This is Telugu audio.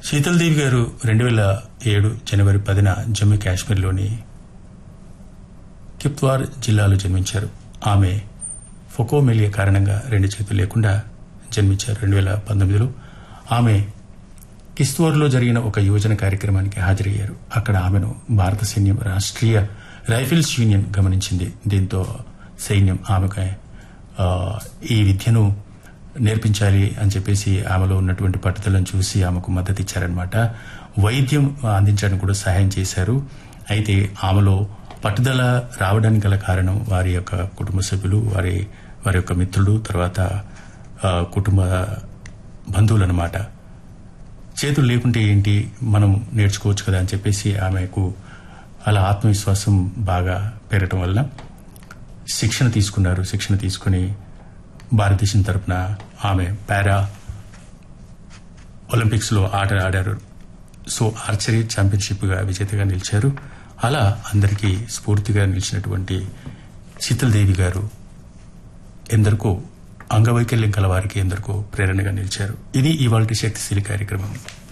శీతల్దేవి గారు రెండు వేల ఏడు జనవరి పదిన జమ్మూ కాశ్మీర్లోని కిప్త్వార్ జిల్లాలో జన్మించారు ఆమె ఫొకోమెలియా కారణంగా రెండు చేతులు లేకుండా జన్మించారు రెండు వేల పంతొమ్మిదిలో ఆమె కిస్తోర్లో జరిగిన ఒక యువజన కార్యక్రమానికి హాజరయ్యారు అక్కడ ఆమెను భారత సైన్యం రాష్ట్రీయ రైఫిల్స్ యూనియన్ గమనించింది దీంతో సైన్యం ఆమెకు ఆ, ఈ విద్యను నేర్పించాలి అని చెప్పేసి ఆమెలో ఉన్నటువంటి పట్టుదలను చూసి ఆమెకు మద్దతు ఇచ్చారనమాట వైద్యం అందించడానికి కూడా సహాయం చేశారు అయితే ఆమెలో పట్టుదల రావడానికి గల కారణం వారి యొక్క కుటుంబ సభ్యులు వారి వారి యొక్క మిత్రులు తర్వాత ఆ, కుటుంబ బంధువులు అనమాట చేతులు లేకుంటే ఏంటి మనం నేర్చుకోవచ్చు కదా అని చెప్పేసి ఆమెకు అలా ఆత్మవిశ్వాసం బాగా పెరగటం వల్ల శిక్షణ తీసుకున్నారు శిక్షణ తీసుకుని భారతదేశం తరపున ఆమె పారా ఒలింపిక్స్ లో ఆట ఆడారు సో ఆర్చరీ ఛాంపియన్షిప్ గా విజేతగా నిలిచారు అలా అందరికీ స్ఫూర్తిగా నిలిచినటువంటి శీతల్దేవి గారు ఎందరికో అంగవైకల్యం కల వారికి ఎందరికో ప్రేరణగా నిలిచారు ఇది ఇవాళ శక్తిశీలి కార్యక్రమం